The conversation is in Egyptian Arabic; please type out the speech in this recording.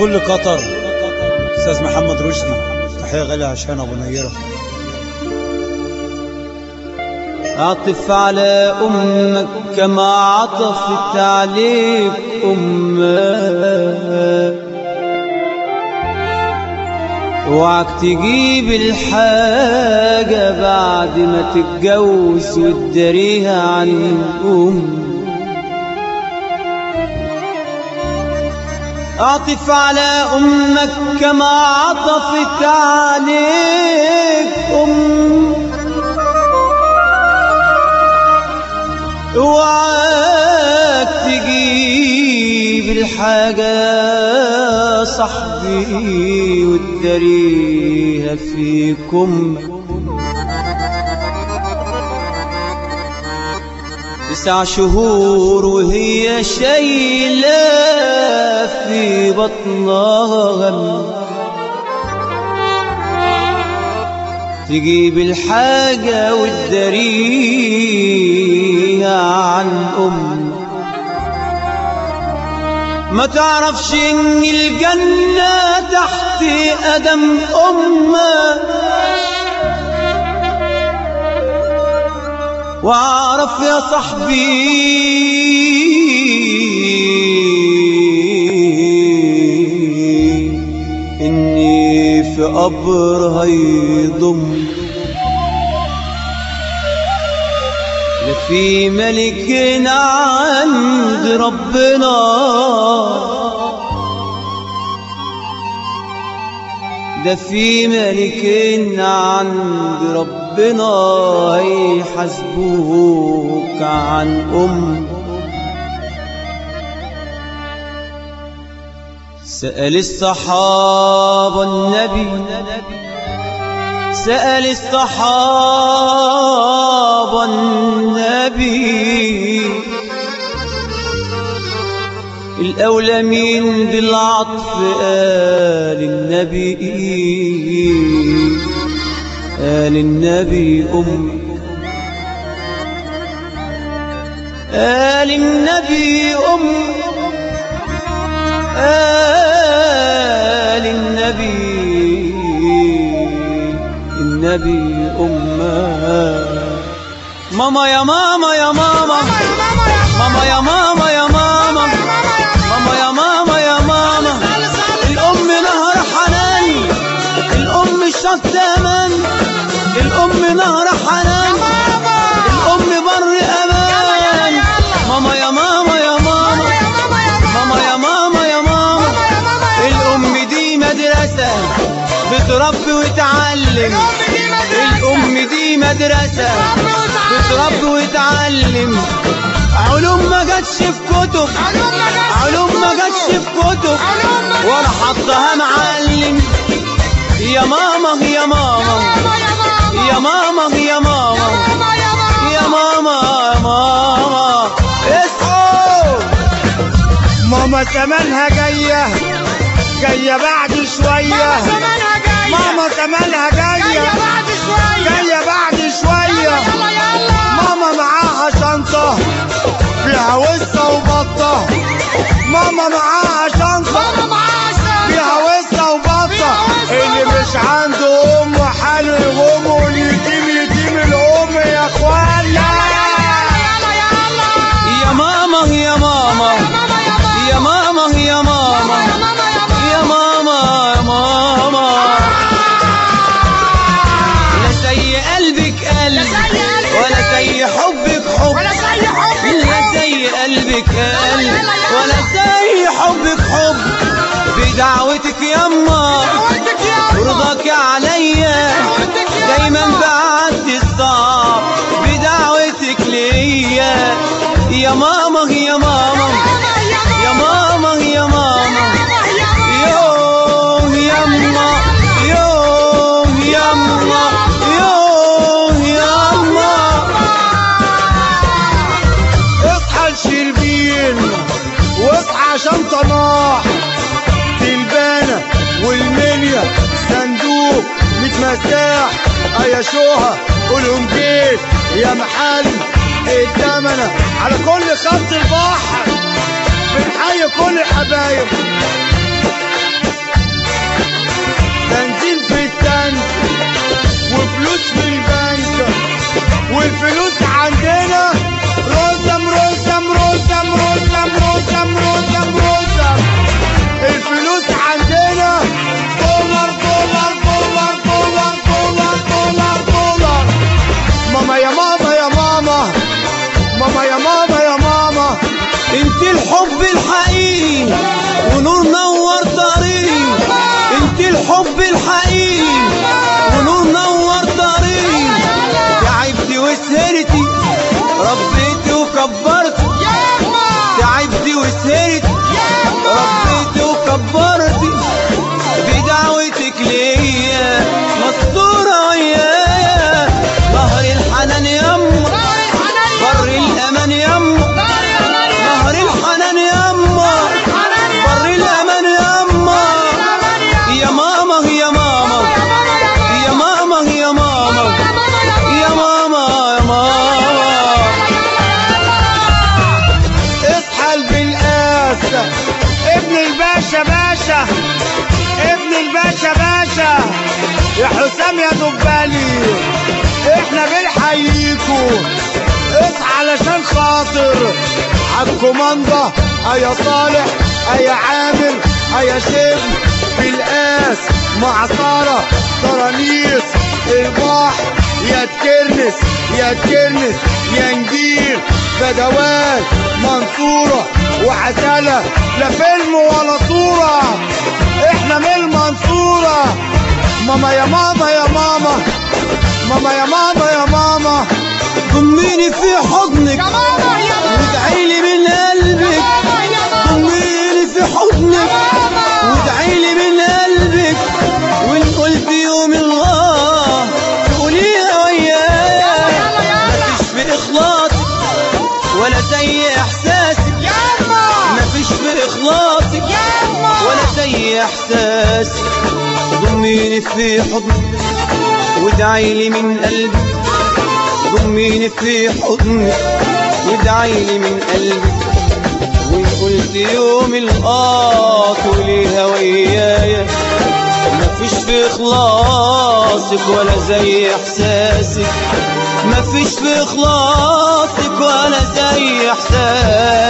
كل قطر استاذ محمد رشدي تحيه غاليه عشان ابو نيره اعطف على امك كما عطفت عليك امك اوعك تجيب الحاجة بعد ما تتجوز وتداريها عن أم اعطف على أمك كما عطفت عليك أم اوعك تجيب الحاجة صاحبي وتداريها فيكم تسع شهور وهي شايلة في بطنها غم تجيب الحاجة وتداريها عن أم ما تعرفش إن الجنة تحت قدم أمك واعرف يا صاحبي اني في قبر هيضم لا في ملك عند ربنا ده في ملك عند ربنا هيحاسبوك عن أم سأل الصحابة النبي سأل الصحابة النبي الأولى مين بالعطف قال النبي قال النبي أم قال النبي أم قال النبي النبي أمه ماما يا ماما يا ماما ماما يا ماما يا ماما ماما يا ماما يا ماما الأم نهر حنان الأم شط أمان الأم نهر حنان الأم بر أمان ماما يا ماما يا ماما ماما يا ماما يا ماما الأم دي مدرسة بتربي وتعلم الأم دي مدرسة بتربي وتعلم علوم ما جاتش في كتب علوم ما جاتش في كتب ولا حطها معلم يا ماما يا ماما يا ماما يا ماما يا ماما يا ماما اصحوا ماما زمانها جاية جاية بعد شوية ماما زمانها جاية جاية بعد شوية ماما معاها شنطة فيها وسة وبطة ماما معاها شنطة فيها وسة وبطة اللي مش عنده أم حاله يغم واليتيم يتيم الأم يا إخوانا يا ماما يا ماما يا ماما يا ماما يا ماما يا ماما لا زي قلبك قلب ولا زي حبك حب لا زي قلبك قلب ولا زي حبك حب بدعوتك يما ورضاك عليا دايما بعد الصعب بدعوتك ليا يا ماما يا ماما يا ماما يا ماما يوم يما يوم يما يوم يما اصحى لشربين واصحى عشان طماح تلبانة والمنيا صندوق متمساح يا شوها قولهم جيت يا محل الدمنة على كل خط البحر بنحيي كل الحبايب البنك وفلوس في البنك والفلوس عندنا رسم رسم رسم رسم رسم رسم رسم الفلوس عندنا دولار دولار دولار دولار دولار دولار دولار ماما يا ماما يا ماما ماما يا ماما يا ماما انت الحب الحقيقي ونور نور طريق انت الحب الحقيقي ونور نور طريق تعبتي وسهرتي ربيتي وكبرتي تعبتي وسهرتي ربيتي وكبرتي بدعوتك ليا مستورة ويايا ظهر الحنان يما بر الأمان يما نهر الحنان يما بر الأمان يما يا ماما يا ماما يا ماما يا ماما يا ماما يا ماما اصحى بالقاسة ابن الباشا باشا ابن الباشا باشا يا حسام يا دبالي احنا بنحييكوا اصحى علشان خاطر عالكوماندا ايا صالح ايا عامر ايا شبل بالقاس معصرة طرانيس البحر يا تكرنس يا تكرنس يا نجيل بدوات منصورة وعسلة لا فيلم ولا صورة احنا من المنصورة ماما يا ماما يا ماما ماما يا ماما يا ماما ضميني في حضنك وادعي لي من قلبك ضميني في حضنك وادعي لي من قلبك وان قلت يوم الله تقوليها ويايا مفيش في اخلاصك ولا زي احساسك مفيش في اخلاصك ولا زي احساسك ضميني في حضنك وادعي لي من قلبك ضميني في حضنك وادعي لي من قلبك وان قلت يوم القاط وليها ويايا مفيش في اخلاصك ولا زي احساسك مفيش في اخلاصك ولا زي احساسك